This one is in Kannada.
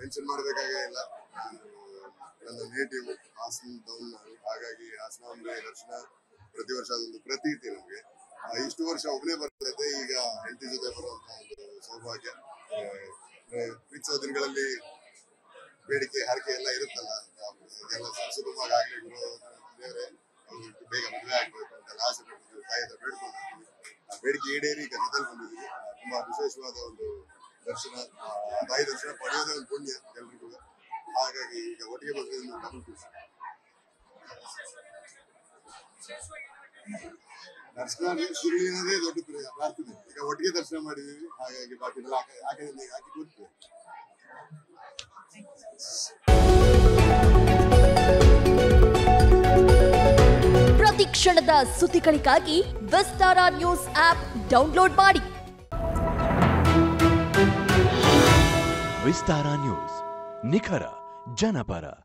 ಮೆನ್ಷನ್ ಮಾಡಬೇಕಾಗೇ ಇಲ್ಲ ನಾನು ನನ್ನ ನೇಟಿವ್ ಹಾಸನದವನು ನಾನು ಹಾಗಾಗಿ ಹಾಸನ ಅಂದ್ರೆ ದರ್ಶನ ಪ್ರತಿ ವರ್ಷ ಅದೊಂದು ಪ್ರತೀತಿ ನಮಗೆ ಆ, ಇಷ್ಟು ವರ್ಷ ಒಬ್ಬನೇ ಬರ್ತಾ ಇದ್ದೆ ಈಗ ಹೆಂಡತಿ ಜೊತೆ ಬರುವಂತ ಒಂದು ಸೌಭಾಗ್ಯ ಆ, ಆ, ಪ್ರೀತಿಸೋ ದಿನಗಳಲ್ಲಿ ಬೇಡಿಕೆ ಹರಕೆ ಎಲ್ಲ ಇರುತ್ತಲ್ಲ ಎಲ್ಲ ಸುಗಮವಾಗಿ ಆಗ್ಲಿ ಗುರು ದೇವರೇ ಅವ್ರಿಗೆ ಬೇಗ ಮದುವೆ ಆಗ್ಬೇಕು ಅಂತೆಲ್ಲ ಆಸೆ ಪಡ್ತಿದ್ವಿ ತಾಯಿ ಹತ್ರ ಬೇಡ್ಕೊಂಡಿರ್ತೀವಿ ಆ ಬೇಡಿಕೆ ಈಡೇರಿ ಈಗ ಜೊತೆಲಿ ಬಂದಿದ್ದೀವಿ ಆ, ತುಂಬಾ ವಿಶೇಷವಾದ ಒಂದು ದರ್ಶನ ಆ, ತಾಯಿ ದರ್ಶನ ಪಡೆಯೋದೇ ಒಂದು ಪುಣ್ಯ ಎಲ್ರಿಗೂ ಹಾಗಾಗಿ ಈಗ ಒಟ್ಟಿಗೆ ಬಂದಿದ್ದು ಡಬಲ್ ಖುಷಿ ದರ್ಶನ ಶಿರಳಿ ಅನ್ನೋದೇ ದೊಡ್ಡ ಪ್ರಿಯ- ಪ್ರಾರ್ಥನೆ ಈಗ ಒಟ್ಟಿಗೆ ದರ್ಶನ ಮಾಡಿದೀವಿ ಹಾಗಾಗಿ ಬಾಕಿ ಎಲ್ಲ ಆ ಕಡೆ- ಆ ಕಡೆಯಿಂದ ಹಾಕಿ ಕೂತ್ವಿ ಪ್ರತಿ ಕ್ಷಣದ ಸುದ್ದಿಗಳಿಗಾಗಿ ವಿಸ್ತಾರ ನ್ಯೂಸ್ ಆಪ್ ಡೌನ್ಲೋಡ್ ಮಾಡಿ ವಿಸ್ತಾರ ನ್ಯೂಸ್ ನಿಖರ ಜನಪರ